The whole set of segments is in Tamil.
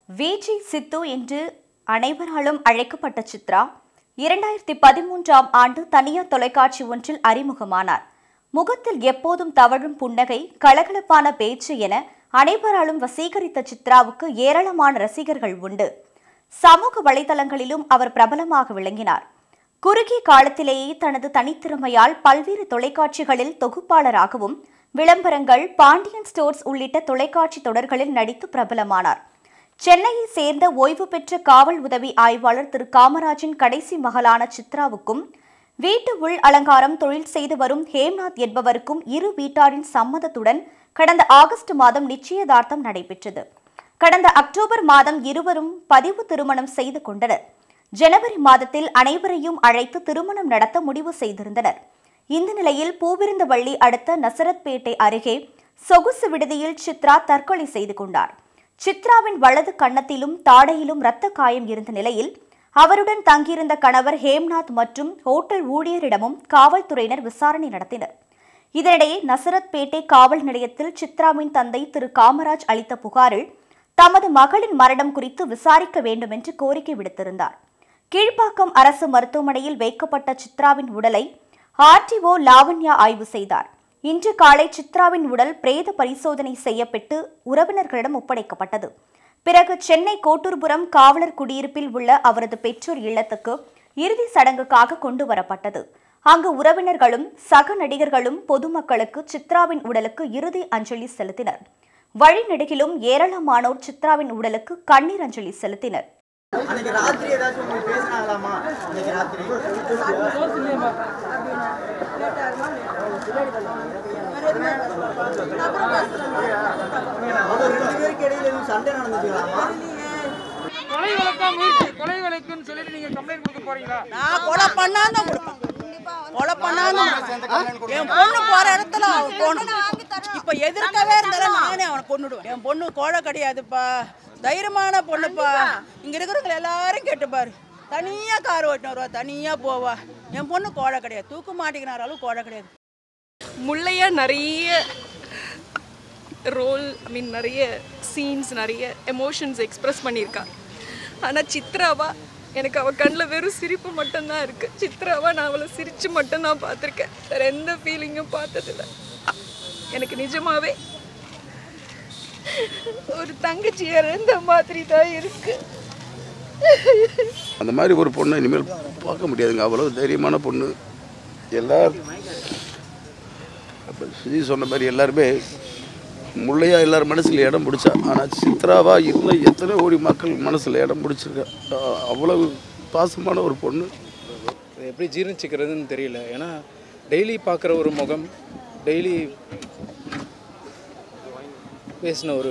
விஜி சித்து என்று அனைவராலும் அழைக்கப்பட்ட சித்ரா இரண்டாயிரத்தி பதிமூன்றாம் ஆண்டு தனியார் தொலைக்காட்சி ஒன்றில் அறிமுகமானார் முகத்தில் எப்போதும் தவழும் புன்னகை கலகலப்பான பேச்சு என அனைவராலும் வசீகரித்த சித்ராவுக்கு ஏராளமான ரசிகர்கள் உண்டு சமூக வலைதளங்களிலும் அவர் பிரபலமாக விளங்கினார் குறுகிய காலத்திலேயே தனது தனித்திறமையால் பல்வேறு தொலைக்காட்சிகளில் தொகுப்பாளராகவும் விளம்பரங்கள் பாண்டியன் ஸ்டோர்ஸ் உள்ளிட்ட தொலைக்காட்சி தொடர்களில் நடித்து பிரபலமானார் சென்னையை சேர்ந்த ஓய்வு பெற்ற காவல் உதவி ஆய்வாளர் திரு காமராஜின் கடைசி மகளான சித்ராவுக்கும் வீட்டு உள் அலங்காரம் தொழில் செய்து வரும் ஹேம்நாத் என்பவருக்கும் இரு வீட்டாரின் சம்மதத்துடன் கடந்த ஆகஸ்ட் மாதம் நிச்சயதார்த்தம் நடைபெற்றது கடந்த அக்டோபர் மாதம் இருவரும் பதிவு திருமணம் செய்து கொண்டனர் ஜனவரி மாதத்தில் அனைவரையும் அழைத்து திருமணம் நடத்த முடிவு செய்திருந்தனர் இந்த நிலையில் பூவிருந்தவள்ளி அடுத்த நசரத்பேட்டை அருகே சொகுசு விடுதியில் சித்ரா தற்கொலை செய்து கொண்டார் சித்ராவின் வலது கன்னத்திலும் தாடையிலும் இரத்த காயம் இருந்த நிலையில் அவருடன் தங்கியிருந்த கணவர் ஹேம்நாத் மற்றும் ஹோட்டல் ஊழியரிடமும் காவல்துறையினர் விசாரணை நடத்தினர் இதனிடையே நசரத்பேட்டை காவல் நிலையத்தில் சித்ராவின் தந்தை திரு காமராஜ் அளித்த புகாரில் தமது மகளின் மரணம் குறித்து விசாரிக்க வேண்டும் என்று கோரிக்கை விடுத்திருந்தார் கீழ்ப்பாக்கம் அரசு மருத்துவமனையில் வைக்கப்பட்ட சித்ராவின் உடலை ஆர்டிஓ லாவண்யா ஆய்வு செய்தார் இன்று காலை சித்ராவின் உடல் பிரேத பரிசோதனை செய்யப்பட்டு உறவினர்களிடம் ஒப்படைக்கப்பட்டது பிறகு சென்னை கோட்டூர்புரம் காவலர் குடியிருப்பில் உள்ள அவரது பெற்றோர் இல்லத்துக்கு இறுதி சடங்குக்காக கொண்டு வரப்பட்டது அங்கு உறவினர்களும் சக நடிகர்களும் பொதுமக்களுக்கு சித்ராவின் உடலுக்கு இறுதி அஞ்சலி செலுத்தினர் வழிநெடுகிலும் ஏராளமானோர் சித்ராவின் உடலுக்கு கண்ணீர் அஞ்சலி செலுத்தினர் அன்னைக்கு ராத்திரி ஏதாச்சும் உங்களுக்கு பேசினாங்களாமா அன்னைக்கு ராத்திரி அவங்க ரெண்டு பேருக்கு இடையில எதுவும் சண்டை நடந்துச்சுங்களாமா கொலை வழக்கா முயற்சி கொலை வழக்குன்னு சொல்லிட்டு நீங்க கம்ப்ளைண்ட் கொடுக்க போறீங்களா நான் கொலை பண்ணாதான் கொடுப்பேன் கொலை பண்ணாதான் என் பொண்ணு போற இடத்துல அவன் போகணும் இப்ப எதிர்க்கவே இருந்தாலும் நானே அவனை கொன்னுடுவேன் என் பொண்ணு கோழை கிடையாதுப்பா தைரியமான பொண்ணுப்பா இங்க இருக்கிறவங்க எல்லாரும் கேட்டுப்பாரு தனியா கார் ஓட்டினு வருவா தனியா போவா என் பொண்ணு கோழை கிடையாது தூக்க மாட்டேங்கிறாலும் கோழை கிடையாது முள்ளையா நிறைய ரோல் ஐ மீன் நிறைய சீன்ஸ் நிறைய எமோஷன்ஸ் எக்ஸ்பிரஸ் பண்ணியிருக்கா ஆனால் சித்ராவா எனக்கு அவள் கண்ணில் வெறும் சிரிப்பு மட்டும்தான் இருக்குது சித்ராவா நான் அவளை சிரித்து மட்டும்தான் பார்த்துருக்கேன் வேறு எந்த ஃபீலிங்கும் பார்த்ததில்ல எனக்கு நிஜமாவே ஒரு தங்கச்சி இறந்த மாதிரி தான் இருக்குது அந்த மாதிரி ஒரு பொண்ணை இனிமேல் பார்க்க முடியாதுங்க அவ்வளோ தைரியமான பொண்ணு எல்லார் அப்ப சுஜி சொன்ன மாதிரி எல்லாருமே முள்ளையா எல்லார் மனசில் இடம் பிடிச்சா ஆனால் சித்ராவா இன்னும் எத்தனை கோடி மக்கள் மனசில் இடம் பிடிச்சிருக்கா அஹ் அவ்வளவு பாசமான ஒரு பொண்ணு அதை எப்படி ஜீரணிச்சிக்கிறதுன்னு தெரியல ஏன்னா டெய்லி பார்க்குற ஒரு முகம் டெய்லி பேசின ஒரு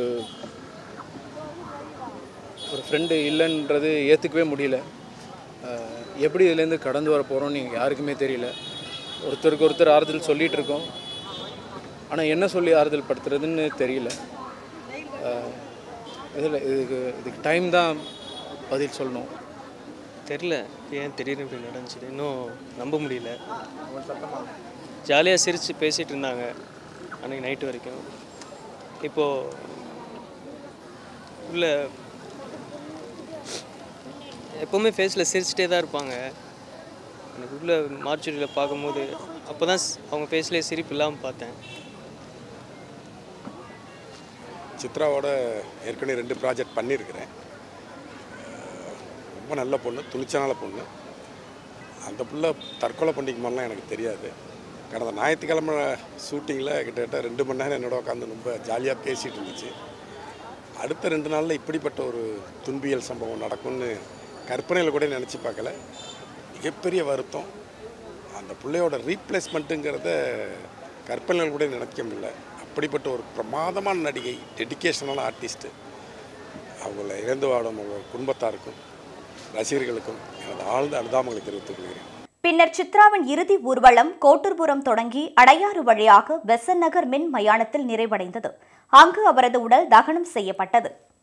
ஒரு ஃப்ரெண்டு இல்லைன்றது ஏற்றுக்கவே முடியல அஹ் எப்படி இதுலேருந்து கடந்து வர போகிறோம்னு யாருக்குமே தெரியல ஒருத்தருக்கு ஒருத்தர் ஆறுதல் சொல்லிகிட்டு இருக்கோம் ஆனால் என்ன சொல்லி ஆறுதல் படுத்துறதுன்னு தெரியல இதில் இதுக்கு இதுக்கு டைம் தான் பதில் சொல்லணும் தெரில ஏன் திடீர்னு இப்படி நடந்துச்சு இன்னும் நம்ப முடியல ஜாலியாக சிரித்து பேசிகிட்டு இருந்தாங்க அன்றைக்கி நைட்டு வரைக்கும் இப்போது உள்ள எப்போவுமே ஃபேஸில் சிரிச்சிட்டே தான் இருப்பாங்க எனக்கு உள்ள மார்ச்சுரியில் பார்க்கும்போது அப்போ தான் அவங்க ஃபேஸ்லேயே சிரிப்பு இல்லாமல் பார்த்தேன் சித்ராவோட ஏற்கனவே ரெண்டு ப்ராஜெக்ட் பண்ணியிருக்கிறேன் அஹ் ரொம்ப நல்ல பொண்ணு துணிச்சனால பொண்ணு அந்த புள்ள தற்கொலை பண்ணிக்குமாலாம் எனக்கு தெரியாது கடந்த ஞாயிற்றுக்கிழமை ஷூட்டிங்கில் கிட்டத்தட்ட ரெண்டு மணி நேரம் என்னோட உட்காந்து ரொம்ப ஜாலியாக பேசிகிட்டு இருந்துச்சு அடுத்த ரெண்டு நாளில் இப்படிப்பட்ட ஒரு துன்பியல் சம்பவம் நடக்கும்னு கற்பனையில் கூட நினச்சி பார்க்கல மிகப்பெரிய வருத்தம் அந்த பிள்ளையோட ரீப்ளேஸ்மெண்ட்டுங்கிறத கற்பனையில் கூட நினைக்க முடியல அப்படிப்பட்ட ஒரு பிரமாதமான நடிகை டெடிக்கேஷனான ஆர்டிஸ்ட்டு அவங்கள இழந்து வாடும் அவங்க குடும்பத்தாருக்கும் ரசிகர்களுக்கும் எனது ஆழ்ந்த அனுதாபங்களை தெரிவித்துக் கொள்கிறேன் பின்னர் சித்ராவின் இறுதி ஊர்வலம் கோட்டூர்புரம் தொடங்கி அடையாறு வழியாக பெசன் நகர் மின் மயானத்தில் நிறைவடைந்தது அங்கு அவரது உடல் தகனம் செய்யப்பட்டது